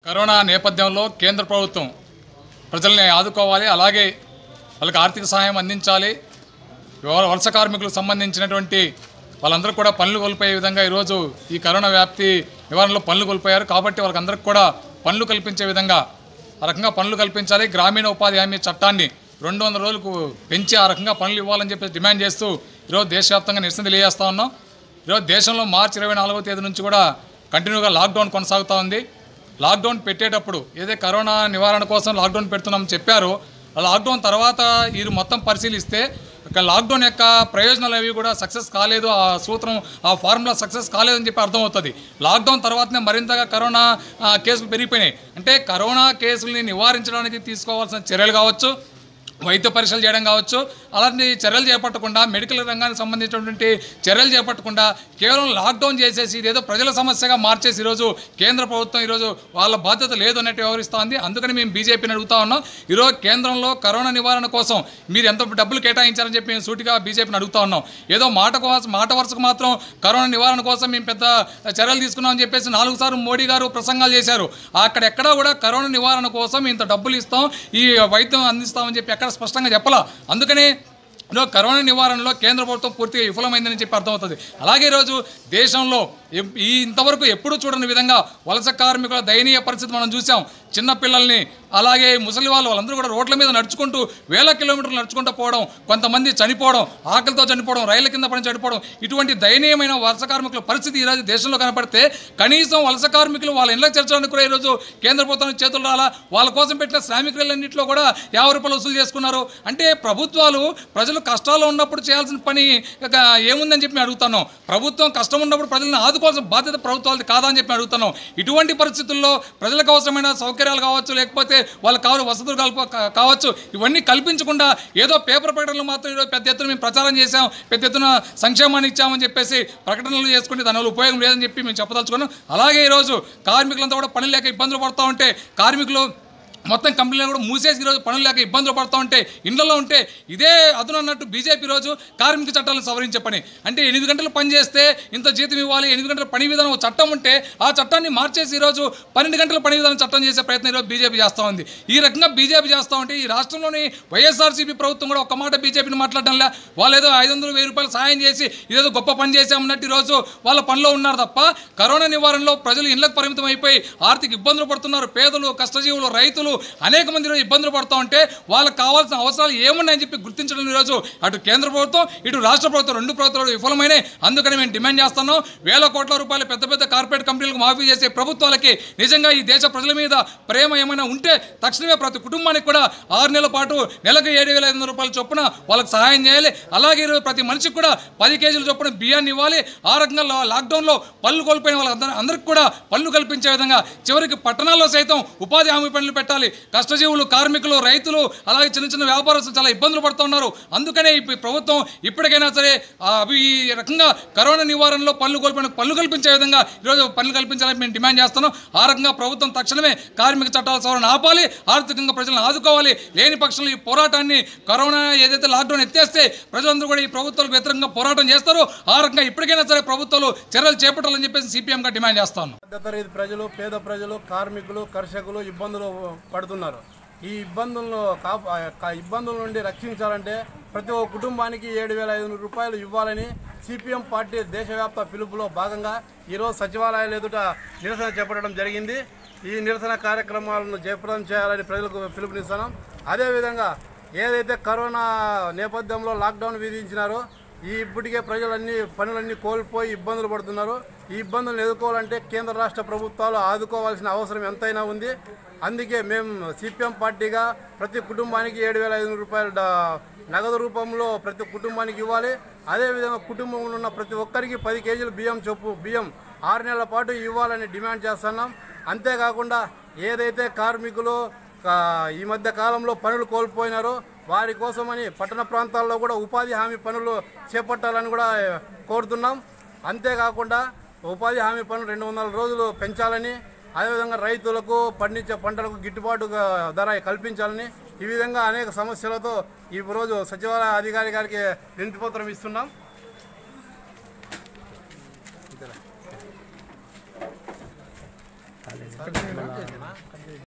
corona నేపథ్యంలో కేంద్ర ప్రభుత్వం ప్రజల్ని ఆదుకోవాలి అలాగే వాళ్ళకి ఆర్థిక సహాయం అందించాలి వ- వలస కార్మికులకు సంబంధించినటువంటి వాళ్ళందరూ కూడా పనులు కోల్పోయే విధంగా ఈరోజు ఈ కరోనా వ్యాప్తి నివారణలో పనులు కోల్పోయారు కాబట్టి వాళ్ళకందరికీ కూడా పనులు కల్పించే విధంగా ఆ రకంగా పనులు కల్పించాలి గ్రామీణ ఉపాధి హామీ చట్టాన్ని రెండు వందల రోజులకు పెంచి ఆ రకంగా పనులు ఇవ్వాలని చెప్పి డిమాండ్ చేస్తూ ఈరోజు దేశవ్యాప్తంగా నిరసన తెలియజేస్తా ఉన్నాం ఈరోజు దేశంలో మార్చి ఇరవై నాలుగవ తేదీ నుంచి కూడా కంటిన్యూగా లాక్డౌన్ కొనసాగుతూ ఉంది లాక్డౌన్ పెట్టేటప్పుడు ఏదైతే కరోనా నివారణ కోసం లాక్డౌన్ పెడుతున్నామని చెప్పారో ఆ లాక్డౌన్ తర్వాత ఇది మొత్తం పరిశీలిస్తే ఇక లాక్డౌన్ యొక్క ప్రయోజనాలు అవి కూడా సక్సెస్ కాలేదు ఆ సూత్రం ఆ ఫార్ములా సక్సెస్ కాలేదని చెప్పి అర్థమవుతుంది లాక్డౌన్ తర్వాతనే మరింతగా కరోనా ఆ, కేసులు పెరిగిపోయినాయి అంటే కరోనా కేసుల్ని నివారించడానికి తీసుకోవాల్సిన చర్యలు కావచ్చు వైద్య పరీక్షలు చేయడం కావచ్చు అలాంటి చర్యలు చేపట్టకుండా మెడికల్ రంగానికి సంబంధించినటువంటి చర్యలు చేపట్టకుండా కేవలం లాక్డౌన్ చేసేసి ఇదేదో ప్రజల సమస్యగా మార్చేసి ఈరోజు కేంద్ర ప్రభుత్వం ఈరోజు వాళ్ళ బాధ్యత లేదు అన్నట్టు వ్యవహరిస్తోంది అందుకని మేము బీజేపీని అడుగుతా ఉన్నాం ఈరోజు కేంద్రంలో కరోనా నివారణ కోసం మీరు ఎంత డబ్బులు కేటాయించారని చెప్పి మేము సూటిగా బీజేపీని అడుగుతా ఉన్నాం ఏదో మాట కోసం మాట వరుసకు మాత్రం కరోనా నివారణ కోసం మేము పెద్ద చర్యలు తీసుకున్నామని చెప్పేసి నాలుగు సార్లు మోడీ గారు ప్రసంగాలు చేశారు అక్కడ ఎక్కడా కూడా కరోనా నివారణ కోసం ఇంత డబ్బులు ఇస్తాం ఈ వైద్యం అందిస్తామని చెప్పి ఎక్కడ స్పష్టంగా చెప్పాలా అందుకనే ఈరోజు కరోనా నివారణలో కేంద్ర ప్రభుత్వం పూర్తిగా విఫలమైందని చెప్పి అర్థమవుతుంది అలాగే ఈరోజు దేశంలో ఎప్- ఈ ఇంతవరకు ఎప్పుడూ చూడని విధంగా వలస కార్మికుల దయనీయ పరిస్థితి మనం చూసాం చిన్న పిల్లల్ని అలాగే ముసలి వాళ్ళు వాళ్ళందరూ కూడా రోడ్ల మీద నడుచుకుంటూ వేల కిలోమీటర్లు నడుచుకుంటూ పోవడం కొంతమంది చనిపోవడం ఆకలితో చనిపోవడం రైళ్ల కింద పడి చనిపోవడం ఇటువంటి దయనీయమైన వలస కార్మికుల పరిస్థితి ఈరోజు దేశంలో కనపడితే కనీసం వలస కార్మికులు వాళ్ళ ఇళ్ళకి చేర్చడానికి కూడా ఈరోజు కేంద్ర ప్రభుత్వం చేతులు రాలా వాళ్ళ కోసం పెట్టిన శ్రామిక రైళ్ళన్నింటిలో కూడా యాభై రూపాయలు వసూలు చేసుకున్నారు అంటే ప్రభుత్వాలు ప్రజలు కష్టాల్లో ఉన్నప్పుడు చేయాల్సిన పని ఇక ఏముందని చెప్పి మేము అడుగుతాను ప్రభుత్వం కష్టం ఉన్నప్పుడు ప్రజలను ఆదుకోవాల్సిన బాధ్యత ప్రభుత్వాలది కాదా అని చెప్పి అడుగుతాను ఇటువంటి పరిస్థితుల్లో ప్రజలకు అవసరమైన సౌకర్యాలు కావచ్చు లేకపోతే వాళ్ళకి కావాలి వసతులు కల్ప కా- కావచ్చు ఇవన్నీ కల్పించకుండా ఏదో పేపర్ ప్రకటనలు మాత్రం ఈరోజు పెద్ద ఎత్తున మేము ప్రచారం చేశాం పెద్ద ఎత్తున సంక్షేమాన్ని ఇచ్చామని చెప్పేసి ప్రకటనలు చేసుకుంటే దానివల్ల ఉపయోగం లేదని చెప్పి మేము చెప్పదలుచుకున్నాం అలాగే ఈరోజు కార్మికులంతా కూడా పని లేక ఇబ్బందులు పడుతూ ఉంటే కార్మికులు మొత్తం కంపెనీలు కూడా మూసేసి ఈరోజు పనులు లేక ఇబ్బందులు పడుతూ ఉంటే ఇళ్లలో ఉంటే ఇదే అదును అన్నట్టు బీజేపీ రోజు కార్మిక చట్టాలను సవరించే పని అంటే ఎనిమిది గంటలు పని చేస్తే ఇంత జీతం ఇవ్వాలి ఎనిమిది గంటల పని విధానం ఒక చట్టం ఉంటే ఆ చట్టాన్ని మార్చేసి ఈరోజు పన్నెండు గంటల పని విధానం చట్టం చేసే ప్రయత్నం ఈరోజు బీజేపీ చేస్తూ ఉంది ఈ రకంగా బీజేపీ చేస్తూ ఉంటే ఈ రాష్ట్రంలోని వైఎస్ఆర్సీపీ ప్రభుత్వం కూడా ఒక మాట బీజేపీని మాట్లాడడంలే వాళ్ళు ఏదో ఐదు వందలు వెయ్యి రూపాయలు సాయం చేసి ఇదేదో గొప్ప పని చేశామన్నట్టు ఈరోజు వాళ్ళ పనిలో ఉన్నారు తప్ప కరోనా నివారణలో ప్రజలు ఇళ్లకు పరిమితం అయిపోయి ఆర్థిక ఇబ్బందులు పడుతున్నారు పేదలు కష్టజీవులు రైతులు అనేక మంది ఈరోజు ఇబ్బందులు పడుతూ ఉంటే వాళ్ళకి కావాల్సిన అవసరాలు ఏమున్నాయని చెప్పి గుర్తించడం ఈరోజు అటు కేంద్ర ప్రభుత్వం ఇటు రాష్ట్ర ప్రభుత్వం రెండు ప్రభుత్వాలు విఫలమైనాయి అందుకని మేము డిమాండ్ చేస్తున్నాం వేల కోట్ల రూపాయలు పెద్ద పెద్ద కార్పొరేట్ కంపెనీలకు మాఫీ చేసే ప్రభుత్వాలకి నిజంగా ఈ దేశ ప్రజల మీద ప్రేమ ఏమైనా ఉంటే తక్షణమే ప్రతి కుటుంబానికి కూడా ఆరు నెలల పాటు నెలకు ఏడు వేల ఐదు వందల రూపాయల చొప్పున వాళ్ళకి సహాయం చేయాలి అలాగే ఈరోజు ప్రతి మనిషికి కూడా పది కేజీల చొప్పున బియ్యాన్ని ఇవ్వాలి ఆ రకంగా లా- లాక్డౌన్లో పళ్ళు కోల్పోయిన వాళ్ళందరూ అందరికీ కూడా పళ్ళు కల్పించే విధంగా చివరికి పట్టణాల్లో సైతం ఉపాధి హామీ పనులు పెట్టాలి కష్టజీవులు కార్మికులు రైతులు అలాగే చిన్న చిన్న వ్యాపారస్తులు చాలా ఇబ్బందులు పడుతున్నారు అందుకనే ఈ ప్రభుత్వం ఇప్పటికైనా సరే ఆ, అవి ఈ రకంగా కరోనా నివారణలో పనులు కోల్పోయిన పనులు కల్పించే విధంగా ఈరోజు పనులు కల్పించాలని మేము డిమాండ్ చేస్తున్నాం ఆ రకంగా ప్రభుత్వం తక్షణమే కార్మిక చట్టాల సవరణ ఆపాలి ఆర్థికంగా ప్రజలను ఆదుకోవాలి లేని పక్షంలో ఈ పోరాటాన్ని కరోనా ఏదైతే లాక్డౌన్ ఎత్తేస్తే ప్రజలందరూ కూడా ఈ ప్రభుత్వాలకు వ్యతిరేకంగా పోరాటం చేస్తారో ఆ రకంగా ఇప్పటికైనా సరే ప్రభుత్వాలు చర్యలు చేపట్టాలని చెప్పేసి సిపిఎంగా డిమాండ్ చేస్తాను మధ్యతరగతి ప్రజలు పేద ప్రజలు కార్మికులు కర్షకులు ఇబ్బందులు పడుతున్నారు ఈ ఇబ్బందులను కాప ఆ ఇబ్బందుల నుండి రక్షించాలంటే ప్రతి ఒక్క కుటుంబానికి ఏడు వేల ఐదు వందల రూపాయలు ఇవ్వాలని సిపిఎం పార్టీ దేశవ్యాప్త పిలుపులో భాగంగా ఈరోజు సచివాలయాల ఎదుట నిరసన చేపట్టడం జరిగింది ఈ నిరసన కార్యక్రమాలను జయప్రదం చేయాలని ప్రజలకు పిలుపునిస్తున్నాం అదేవిధంగా ఏదైతే కరోనా నేపథ్యంలో లాక్డౌన్ విధించినారో ఈ ఇప్పటికే ప్రజలన్నీ పనులన్నీ కోల్పోయి ఇబ్బందులు పడుతున్నారు ఈ ఇబ్బందులను ఎదుర్కోవాలంటే కేంద్ర రాష్ట్ర ప్రభుత్వాలు ఆదుకోవాల్సిన అవసరం ఎంతైనా ఉంది అందుకే మేము సిపిఎం పార్టీగా ప్రతి కుటుంబానికి ఏడు వేల ఐదు రూపాయల డ- నగదు రూపంలో ప్రతి కుటుంబానికి ఇవ్వాలి అదేవిధంగా కుటుంబంలో ఉన్న ప్రతి ఒక్కరికి పది కేజీలు బియ్యం చొప్పు బియ్యం ఆరు నెలల పాటు ఇవ్వాలని డిమాండ్ చేస్తున్నాం అంతేకాకుండా ఏదైతే కార్మికులు కా- ఈ మధ్య కాలంలో పనులు కోల్పోయినారో వారి కోసమని పట్టణ ప్రాంతాల్లో కూడా ఉపాధి హామీ పనులు చేపట్టాలని కూడా కోరుతున్నాం అంతేకాకుండా ఉపాధి హామీ పనులు రెండు వందల రోజులు పెంచాలని అదేవిధంగా రైతులకు పండించే పంటలకు గిట్టుబాటు ధర కల్పించాలని ఈ విధంగా అనేక సమస్యలతో ఈ రోజు సచివాలయ అధికారి గారికి వినతిపత్రం ఇస్తున్నాం కాలేదు